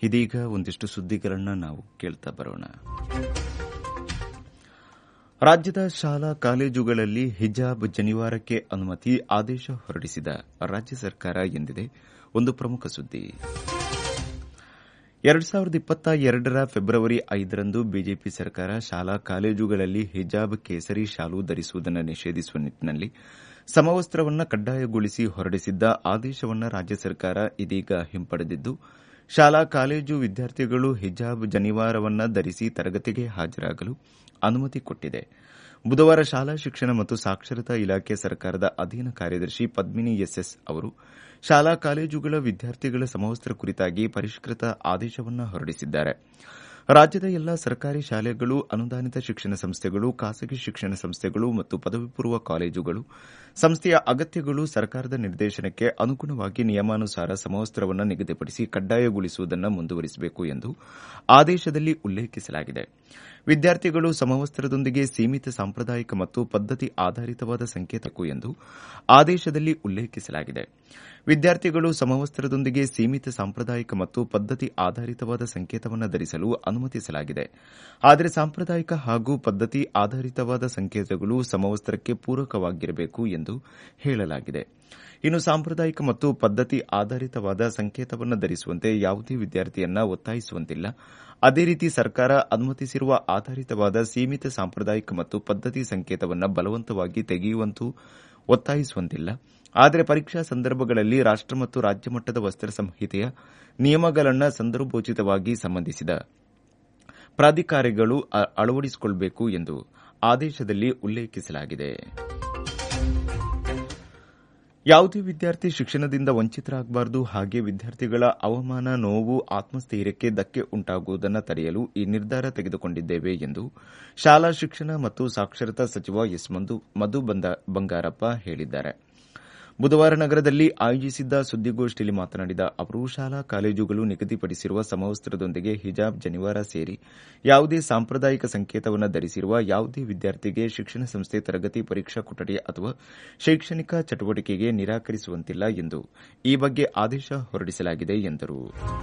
ಇದೀಗ ಒಂದಿಷ್ಟು ಸುದ್ದಿಗಳನ್ನು ನಾವು ಕೇಳ್ತಾ ಬರೋಣ ರಾಜ್ಯದ ಶಾಲಾ ಕಾಲೇಜುಗಳಲ್ಲಿ ಹಿಜಾಬ್ ಜನಿವಾರಕ್ಕೆ ಅನುಮತಿ ಆದೇಶ ಹೊರಡಿಸಿದ ರಾಜ್ಯ ಸರ್ಕಾರ ಎಂದಿದೆ ಒಂದು ಪ್ರಮುಖ ಸುದ್ದಿ ಎರಡು ಸಾವಿರದ ಇಪ್ಪತ್ತ ಎರಡರ ಫೆಬ್ರವರಿ ಐದರಂದು ಬಿಜೆಪಿ ಸರ್ಕಾರ ಶಾಲಾ ಕಾಲೇಜುಗಳಲ್ಲಿ ಹಿಜಾಬ್ ಕೇಸರಿ ಶಾಲು ಧರಿಸುವುದನ್ನು ನಿಷೇಧಿಸುವ ನಿಟ್ಟಿನಲ್ಲಿ ಸಮವಸ್ತ್ರವನ್ನು ಕಡ್ಡಾಯಗೊಳಿಸಿ ಹೊರಡಿಸಿದ್ದ ಆದೇಶವನ್ನು ರಾಜ್ಯ ಸರ್ಕಾರ ಇದೀಗ ಹಿಂಪಡೆದಿದ್ದು ಶಾಲಾ ಕಾಲೇಜು ವಿದ್ಯಾರ್ಥಿಗಳು ಹಿಜಾಬ್ ಜನಿವಾರವನ್ನು ಧರಿಸಿ ತರಗತಿಗೆ ಹಾಜರಾಗಲು ಅನುಮತಿ ಕೊಟ್ಟಿದೆ ಬುಧವಾರ ಶಾಲಾ ಶಿಕ್ಷಣ ಮತ್ತು ಸಾಕ್ಷರತಾ ಇಲಾಖೆ ಸರ್ಕಾರದ ಅಧೀನ ಕಾರ್ಯದರ್ಶಿ ಪದ್ಮಿನಿ ಎಸ್ಎಸ್ ಅವರು ಶಾಲಾ ಕಾಲೇಜುಗಳ ವಿದ್ಯಾರ್ಥಿಗಳ ಸಮವಸ್ತ್ರ ಕುರಿತಾಗಿ ಪರಿಷ್ಕೃತ ಆದೇಶವನ್ನು ಹೊರಡಿಸಿದ್ದಾರೆ ರಾಜ್ಯದ ಎಲ್ಲಾ ಸರ್ಕಾರಿ ಶಾಲೆಗಳು ಅನುದಾನಿತ ಶಿಕ್ಷಣ ಸಂಸ್ಥೆಗಳು ಖಾಸಗಿ ಶಿಕ್ಷಣ ಸಂಸ್ಥೆಗಳು ಮತ್ತು ಪದವಿ ಪೂರ್ವ ಕಾಲೇಜುಗಳು ಸಂಸ್ಥೆಯ ಅಗತ್ಯಗಳು ಸರ್ಕಾರದ ನಿರ್ದೇಶನಕ್ಕೆ ಅನುಗುಣವಾಗಿ ನಿಯಮಾನುಸಾರ ಸಮವಸ್ತ್ರವನ್ನು ನಿಗದಿಪಡಿಸಿ ಕಡ್ಡಾಯಗೊಳಿಸುವುದನ್ನು ಮುಂದುವರಿಸಬೇಕು ಎಂದು ಆದೇಶದಲ್ಲಿ ಉಲ್ಲೇಖಿಸಲಾಗಿದೆ ವಿದ್ಯಾರ್ಥಿಗಳು ಸಮವಸ್ತ್ರದೊಂದಿಗೆ ಸೀಮಿತ ಸಾಂಪ್ರದಾಯಿಕ ಮತ್ತು ಪದ್ದತಿ ಆಧಾರಿತವಾದ ಸಂಕೇತಕ್ಕೂ ಎಂದು ಆದೇಶದಲ್ಲಿ ಉಲ್ಲೇಖಿಸಲಾಗಿದೆ ವಿದ್ಯಾರ್ಥಿಗಳು ಸಮವಸ್ತ್ರದೊಂದಿಗೆ ಸೀಮಿತ ಸಾಂಪ್ರದಾಯಿಕ ಮತ್ತು ಪದ್ದತಿ ಆಧಾರಿತವಾದ ಸಂಕೇತವನ್ನು ಧರಿಸಲು ಅನುಮತಿಸಲಾಗಿದೆ ಆದರೆ ಸಾಂಪ್ರದಾಯಿಕ ಹಾಗೂ ಪದ್ದತಿ ಆಧಾರಿತವಾದ ಸಂಕೇತಗಳು ಸಮವಸ್ತ್ರಕ್ಕೆ ಪೂರಕವಾಗಿರಬೇಕು ಎಂದು ಹೇಳಲಾಗಿದೆ ಇನ್ನು ಸಾಂಪ್ರದಾಯಿಕ ಮತ್ತು ಪದ್ದತಿ ಆಧಾರಿತವಾದ ಸಂಕೇತವನ್ನು ಧರಿಸುವಂತೆ ಯಾವುದೇ ವಿದ್ಯಾರ್ಥಿಯನ್ನ ಒತ್ತಾಯಿಸುವಂತಿಲ್ಲ ಅದೇ ರೀತಿ ಸರ್ಕಾರ ಅನುಮತಿಸಿರುವ ಆಧಾರಿತವಾದ ಸೀಮಿತ ಸಾಂಪ್ರದಾಯಿಕ ಮತ್ತು ಪದ್ದತಿ ಸಂಕೇತವನ್ನು ಬಲವಂತವಾಗಿ ತೆಗೆಯುವಂತೂ ಒತ್ತಾಯಿಸುವಂತಿಲ್ಲ ಆದರೆ ಪರೀಕ್ಷಾ ಸಂದರ್ಭಗಳಲ್ಲಿ ರಾಷ್ಟ ಮತ್ತು ರಾಜ್ಯ ಮಟ್ಟದ ವಸ್ತ್ರ ಸಂಹಿತೆಯ ನಿಯಮಗಳನ್ನು ಸಂದರ್ಭೋಚಿತವಾಗಿ ಸಂಬಂಧಿಸಿದ ಪ್ರಾಧಿಕಾರಿಗಳು ಅಳವಡಿಸಿಕೊಳ್ಳಬೇಕು ಎಂದು ಆದೇಶದಲ್ಲಿ ಉಲ್ಲೇಖಿಸಲಾಗಿದೆ ಯಾವುದೇ ವಿದ್ಯಾರ್ಥಿ ಶಿಕ್ಷಣದಿಂದ ವಂಚಿತರಾಗಬಾರದು ಹಾಗೆ ವಿದ್ಯಾರ್ಥಿಗಳ ಅವಮಾನ ನೋವು ಆತ್ಮಸ್ಥೈರ್ಯಕ್ಕೆ ಧಕ್ಕೆ ಉಂಟಾಗುವುದನ್ನು ತಡೆಯಲು ಈ ನಿರ್ಧಾರ ತೆಗೆದುಕೊಂಡಿದ್ದೇವೆ ಎಂದು ಶಾಲಾ ಶಿಕ್ಷಣ ಮತ್ತು ಸಾಕ್ಷರತಾ ಸಚಿವ ಎಸ್ ಮಧು ಬಂಗಾರಪ್ಪ ಹೇಳಿದ್ದಾರೆ ಬುಧವಾರ ನಗರದಲ್ಲಿ ಆಯೋಜಿಸಿದ್ದ ಸುದ್ದಿಗೋಷ್ಠಿಯಲ್ಲಿ ಮಾತನಾಡಿದ ಅವರು ಶಾಲಾ ಕಾಲೇಜುಗಳು ನಿಗದಿಪಡಿಸಿರುವ ಸಮವಸ್ತ್ರದೊಂದಿಗೆ ಹಿಜಾಬ್ ಜನಿವಾರ ಸೇರಿ ಯಾವುದೇ ಸಾಂಪ್ರದಾಯಿಕ ಸಂಕೇತವನ್ನು ಧರಿಸಿರುವ ಯಾವುದೇ ವಿದ್ಯಾರ್ಥಿಗೆ ಶಿಕ್ಷಣ ಸಂಸ್ಥೆ ತರಗತಿ ಪರೀಕ್ಷಾ ಕೊಠಡಿ ಅಥವಾ ಶೈಕ್ಷಣಿಕ ಚಟುವಟಿಕೆಗೆ ನಿರಾಕರಿಸುವಂತಿಲ್ಲ ಎಂದು ಈ ಬಗ್ಗೆ ಆದೇಶ ಹೊರಡಿಸಲಾಗಿದೆ ಎಂದರು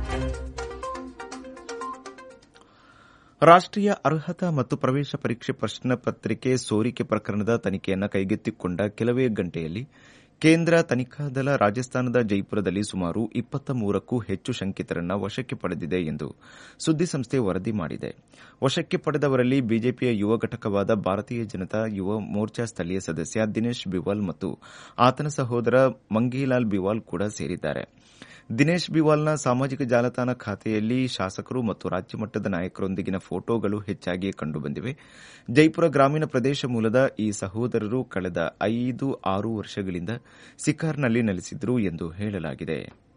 ರಾಷ್ಟೀಯ ಅರ್ಹತಾ ಮತ್ತು ಪ್ರವೇಶ ಪರೀಕ್ಷೆ ಪ್ರಶ್ನೆ ಪತ್ರಿಕೆ ಸೋರಿಕೆ ಪ್ರಕರಣದ ತನಿಖೆಯನ್ನು ಕೈಗೆತ್ತಿಕೊಂಡ ಕೆಲವೇ ಗಂಟೆಯಲ್ಲಿ ಕೇಂದ್ರ ತನಿಖಾ ದಳ ರಾಜಸ್ಥಾನದ ಜೈಪುರದಲ್ಲಿ ಸುಮಾರು ಇಪ್ಪತ್ತ ಮೂರಕ್ಕೂ ಹೆಚ್ಚು ಶಂಕಿತರನ್ನ ವಶಕ್ಕೆ ಪಡೆದಿದೆ ಎಂದು ಸುದ್ದಿಸಂಸ್ಥೆ ವರದಿ ಮಾಡಿದೆ ವಶಕ್ಕೆ ಪಡೆದವರಲ್ಲಿ ಬಿಜೆಪಿಯ ಯುವ ಘಟಕವಾದ ಭಾರತೀಯ ಜನತಾ ಯುವ ಮೋರ್ಚಾ ಸ್ಥಳೀಯ ಸದಸ್ಯ ದಿನೇಶ್ ಬಿವಾಲ್ ಮತ್ತು ಆತನ ಸಹೋದರ ಮಂಗೀಲಾಲ್ ಬಿವಾಲ್ ಕೂಡ ಸೇರಿದ್ದಾರೆ ದಿನೇಶ್ ಬಿವಾಲ್ನ ಸಾಮಾಜಿಕ ಜಾಲತಾಣ ಖಾತೆಯಲ್ಲಿ ಶಾಸಕರು ಮತ್ತು ರಾಜ್ಯ ಮಟ್ಟದ ನಾಯಕರೊಂದಿಗಿನ ಫೋಟೋಗಳು ಹೆಚ್ಚಾಗಿ ಕಂಡುಬಂದಿವೆ ಜೈಪುರ ಗ್ರಾಮೀಣ ಪ್ರದೇಶ ಮೂಲದ ಈ ಸಹೋದರರು ಕಳೆದ ಐದು ಆರು ವರ್ಷಗಳಿಂದ ಸಿಕಾರ್ನಲ್ಲಿ ನೆಲೆಸಿದ್ರು ಎಂದು ಹೇಳಲಾಗಿದೆ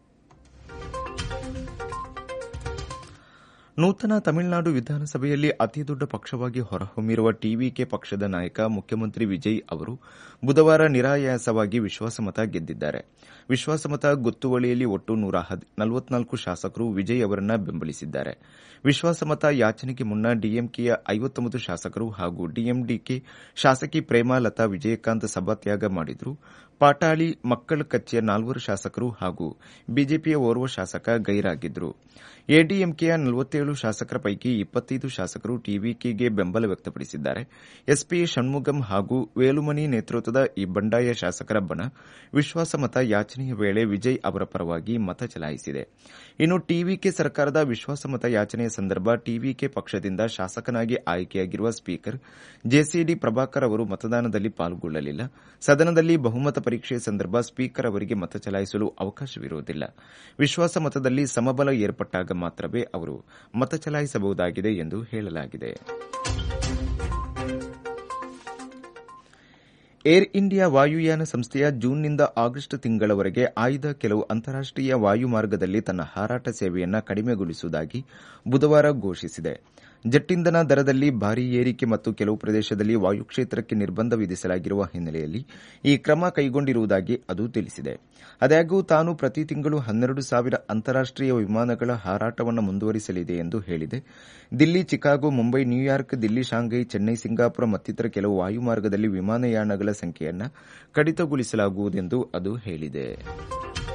ನೂತನ ತಮಿಳುನಾಡು ವಿಧಾನಸಭೆಯಲ್ಲಿ ಅತಿದೊಡ್ಡ ಪಕ್ಷವಾಗಿ ಹೊರಹೊಮ್ಮಿರುವ ಟಿವಿಕೆ ಪಕ್ಷದ ನಾಯಕ ಮುಖ್ಯಮಂತ್ರಿ ವಿಜಯ್ ಅವರು ಬುಧವಾರ ನಿರಾಯಾಸವಾಗಿ ವಿಶ್ವಾಸಮತ ಗೆದ್ದಿದ್ದಾರೆ ವಿಶ್ವಾಸಮತ ಗೊತ್ತುವಳಿಯಲ್ಲಿ ಒಟ್ಟು ನೂರ ನಲವತ್ನಾಲ್ಕು ಶಾಸಕರು ವಿಜಯ್ ಅವರನ್ನ ಬೆಂಬಲಿಸಿದ್ದಾರೆ ವಿಶ್ವಾಸಮತ ಯಾಚನೆಗೆ ಮುನ್ನ ಡಿಎಂಕೆಯ ಐವತ್ತೊಂಬತ್ತು ಶಾಸಕರು ಹಾಗೂ ಡಿಎಂಡಿಕೆ ಶಾಸಕಿ ಪ್ರೇಮಾಲತಾ ವಿಜಯಕಾಂತ್ ಸಭಾತ್ಯಾಗ ಮಾಡಿದ್ರು ಪಾಟಾಳಿ ಮಕ್ಕಳ ಕಚ್ಚೆಯ ನಾಲ್ವರು ಶಾಸಕರು ಹಾಗೂ ಬಿಜೆಪಿಯ ಓರ್ವ ಶಾಸಕ ಗೈರಾಗಿದ್ದರು ಎಡಿಎಂಕೆಯ ನಲವತ್ತೇಳು ಶಾಸಕರ ಪೈಕಿ ಇಪ್ಪತ್ತೈದು ಶಾಸಕರು ಟಿವಿಕೆಗೆ ಬೆಂಬಲ ವ್ಯಕ್ತಪಡಿಸಿದ್ದಾರೆ ಎಸ್ಪಿ ಷಣ್ಮುಗಂ ಹಾಗೂ ವೇಲುಮಣಿ ನೇತೃತ್ವದ ಈ ಬಂಡಾಯ ಶಾಸಕರ ಬಣ ವಿಶ್ವಾಸಮತ ಯಾಚನೆಯ ವೇಳೆ ವಿಜಯ್ ಅವರ ಪರವಾಗಿ ಮತ ಚಲಾಯಿಸಿದೆ ಇನ್ನು ಟಿವಿಕೆ ಸರ್ಕಾರದ ವಿಶ್ವಾಸಮತ ಯಾಚನೆಯ ಸಂದರ್ಭ ಟಿವಿಕೆ ಪಕ್ಷದಿಂದ ಶಾಸಕನಾಗಿ ಆಯ್ಕೆಯಾಗಿರುವ ಸ್ಪೀಕರ್ ಜೆಸಿಡಿ ಪ್ರಭಾಕರ್ ಅವರು ಮತದಾನದಲ್ಲಿ ಪಾಲ್ಗೊಳ್ಳಲಿಲ್ಲ ಸದನದಲ್ಲಿ ಬಹುಮತ ಪರೀಕ್ಷೆ ಸಂದರ್ಭ ಸ್ಪೀಕರ್ ಅವರಿಗೆ ಮತ ಚಲಾಯಿಸಲು ಅವಕಾಶವಿರುವುದಿಲ್ಲ ವಿಶ್ವಾಸಮತದಲ್ಲಿ ಸಮಬಲ ಏರ್ಪಟ್ಟಾಗ ಮಾತ್ರವೇ ಅವರು ಮತ ಚಲಾಯಿಸಬಹುದಾಗಿದೆ ಎಂದು ಹೇಳಲಾಗಿದೆ ಏರ್ ಇಂಡಿಯಾ ವಾಯುಯಾನ ಸಂಸ್ಥೆಯ ಜೂನ್ನಿಂದ ಆಗಸ್ಟ್ ತಿಂಗಳವರೆಗೆ ಆಯ್ದ ಕೆಲವು ಅಂತಾರಾಷ್ಟೀಯ ವಾಯುಮಾರ್ಗದಲ್ಲಿ ತನ್ನ ಹಾರಾಟ ಸೇವೆಯನ್ನು ಕಡಿಮೆಗೊಳಿಸುವುದಾಗಿ ಬುಧವಾರ ಘೋಷಿಸಿದೆ ಜೆಟ್ಟಿಂಧನ ದರದಲ್ಲಿ ಭಾರೀ ಏರಿಕೆ ಮತ್ತು ಕೆಲವು ಪ್ರದೇಶದಲ್ಲಿ ವಾಯುಕ್ಷೇತ್ರಕ್ಕೆ ನಿರ್ಬಂಧ ವಿಧಿಸಲಾಗಿರುವ ಹಿನ್ನೆಲೆಯಲ್ಲಿ ಈ ಕ್ರಮ ಕೈಗೊಂಡಿರುವುದಾಗಿ ಅದು ತಿಳಿಸಿದೆ ಆದಾಗ್ಯೂ ತಾನು ಪ್ರತಿ ತಿಂಗಳು ಹನ್ನೆರಡು ಸಾವಿರ ಅಂತಾರಾಷ್ಟೀಯ ವಿಮಾನಗಳ ಹಾರಾಟವನ್ನು ಮುಂದುವರಿಸಲಿದೆ ಎಂದು ಹೇಳಿದೆ Delhi Chicago Mumbai New York Delhi Shanghai Chennai Singapore ಮತ್ತಿತರ ಕೆಲವು ವಾಯುಮಾರ್ಗದಲ್ಲಿ ವಿಮಾನಯಾನಗಳ ಸಂಖ್ಯೆಯನ್ನು ಕಡಿತಗೊಳಿಸಲಾಗುವುದೆಂದು ಅದು ಹೇಳಿದೆ